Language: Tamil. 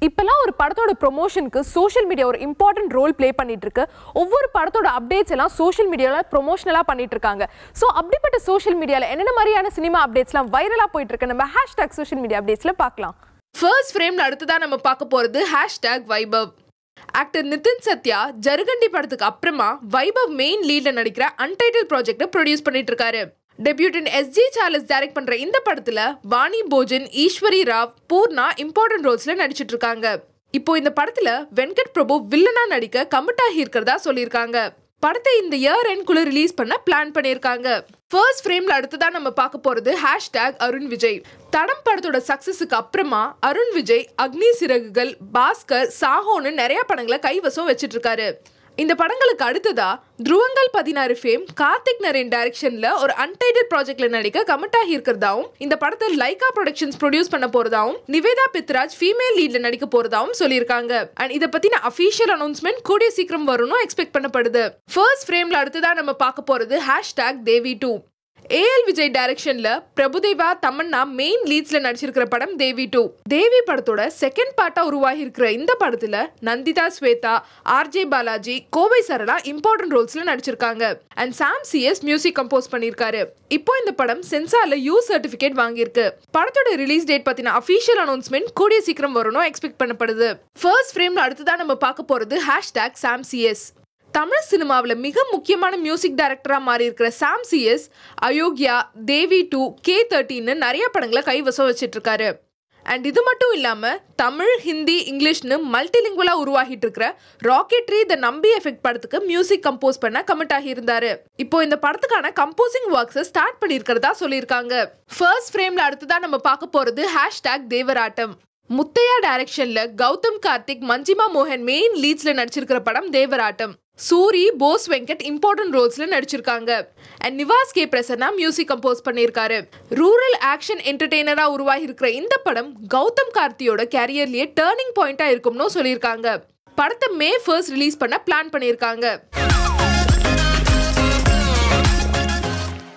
இப்பெல்லாம் ஒரு படத்தோட ப்ரொமோஷனுக்கு சோஷியல் மீடியா ஒரு இம்பார்ட்டன்ட் ரோல் ப்ளே பண்ணிட்டு இருக்கு ஒவ்வொரு படத்தோட அப்டேட்ஸ் எல்லாம் சோஷியல் மீடியாவில் ப்ரொமோஷனலாக பண்ணிட்டு இருக்காங்க ஸோ அப்படிப்பட்ட சோஷியல் மீடியாவில் என்னென்ன மாதிரியான சினிமா அப்டேட்ஸ்லாம் வைரலாக போயிட்டு இருக்கு நம்ம ஹேஷ்டாக் சோஷியல் மீடியா அப்டேட்ஸில் பார்க்கலாம் ஃபர்ஸ்ட் ஃப்ரேம்ல அடுத்ததா நம்ம பார்க்க போறது ஹேஷ்டேக் வைபவ் ஆக்டர் நிதின் சத்யா ஜருகண்டி படத்துக்கு அப்புறமா வைபவ் மெயின் லீட்ல நடிக்கிற அன்டைட்டில் ப்ராஜெக்ட்டை ப்ரொடியூஸ் பண்ணிட்டு இருக்காரு டெபியூட்டன் எஸ்ஜி சார்லஸ் டைரக்ட் பண்ற இந்த படத்துல வாணி போஜன் ஈஸ்வரி ராவ் பூர்ணா இம்பார்ட்டன்ட் ரோல்ஸ்ல நடிச்சிட்டு இருக்காங்க இப்போ இந்த படத்துல வெங்கட் பிரபு வில்லனா நடிக்க கமிட் ஆகி இருக்கிறதா சொல்லியிருக்காங்க படத்தை இந்த இயர் எண்ட்குள்ள ரிலீஸ் பண்ண பிளான் பண்ணியிருக்காங்க ஃபர்ஸ்ட் ஃப்ரேம்ல அடுத்ததா நம்ம பார்க்க போறது ஹேஷ்டேக் அருண் விஜய் தடம் படத்தோட சக்சஸுக்கு அப்புறமா அருண் விஜய் அக்னி சிறகுகள் பாஸ்கர் சாஹோன்னு நிறைய படங்களை கைவசம் வச்சிட்டு இருக்காரு இந்த படங்களுக்கு அடுத்ததா துருவங்கள் பதினாறு ஃபேம் கார்த்திக் நரேன் டைரக்ஷன்ல ஒரு அன்டைட்டில் ப்ராஜெக்ட்ல நடிக்க கமிட் ஆகி இருக்கிறதாவும் இந்த படத்தை லைகா ப்ரொடக்ஷன்ஸ் ப்ரொடியூஸ் பண்ண போறதாவும் நிவேதா பித்ராஜ் ஃபீமேல் லீட்ல நடிக்க போறதாவும் சொல்லியிருக்காங்க அண்ட் இதை பத்தின அஃபீஷியல் அனௌன்ஸ்மெண்ட் கூடிய சீக்கிரம் வரும்னு எக்ஸ்பெக்ட் பண்ணப்படுது ஃபர்ஸ்ட் ஃப்ரேம்ல அடுத்ததா நம்ம பார்க்க போறது hashtag Devi two A L Vijay டைரக்ஷன்ல பிரபுதேவா தமன்னா மெயின் லீட்ஸ்ல நடிச்சிருக்கிற படம் தேவி டூ தேவி படத்தோட செகண்ட் பார்ட்டா உருவாகி இருக்கிற இந்த படத்துல நந்திதா ஸ்வேதா ஆர்ஜே பாலாஜி கோவை சரளா இம்பார்ட்டன்ட் ரோல்ஸ்ல நடிச்சிருக்காங்க and Sam CS music compose பண்ணியிருக்காரு இப்போ இந்த படம் சென்சார்ல யூ சர்டிபிகேட் வாங்கியிருக்கு படத்தோட ரிலீஸ் டேட் பத்தின அஃபீஷியல் அனௌன்ஸ்மெண்ட் கூடிய சீக்கிரம் வரும்னு எக்ஸ்பெக்ட் பண்ணப்படுது ஃபர்ஸ்ட் ஃப்ரேம்ல அடுத்ததா நம்ம பார்க்க போறது ஹேஷ்டேக் சாம் சிஎஸ் தமிழ் சினிமாவில் மிக முக்கியமான மியூசிக் டைரக்டராக மாறி இருக்கிற Sam CS Ayogya Devi two K தேர்ட்டின்னு நிறைய படங்களை கைவசம் வச்சிட்டு இருக்காரு அண்ட் இது மட்டும் இல்லாமல் தமிழ் ஹிந்தி இங்கிலீஷ்னு மல்டிலிங்குவலாக உருவாகிட்டு இருக்கிற ராக்கெட்ரி த நம்பி எஃபெக்ட் படத்துக்கு மியூசிக் கம்போஸ் பண்ண கமிட் ஆகியிருந்தாரு இப்போ இந்த படத்துக்கான கம்போசிங் ஒர்க்ஸை ஸ்டார்ட் பண்ணியிருக்கிறதா சொல்லியிருக்காங்க ஃபர்ஸ்ட் ஃப்ரேமில் அடுத்ததா நம்ம பார்க்க போகிறது ஹேஷ்டேக் தேவராட்டம் முத்தையா டைரக்ஷன்ல கௌதம் கார்த்திக் மஞ்சிமா மோகன் மெயின் லீட்ஸ்ல நடிச்சிருக்கிற படம் தேவராட்டம் சூரி போஸ் வெங்கட் இம்பார்ட்டன்ட் ரோல்ஸ்ல நடிச்சிருக்காங்க and Nivas K Prasanna music compose பண்ணியிருக்காரு ரூரல் ஆக்ஷன் என்டர்டெய்னரா உருவாகி இருக்கிற இந்த படம் கௌதம் கார்த்தியோட கேரியர்லயே டேர்னிங் பாயிண்டா இருக்கும்னு சொல்லியிருக்காங்க படத்தை மே ஃபர்ஸ்ட் ரிலீஸ் பண்ண பிளான் பண்ணியிருக்காங்க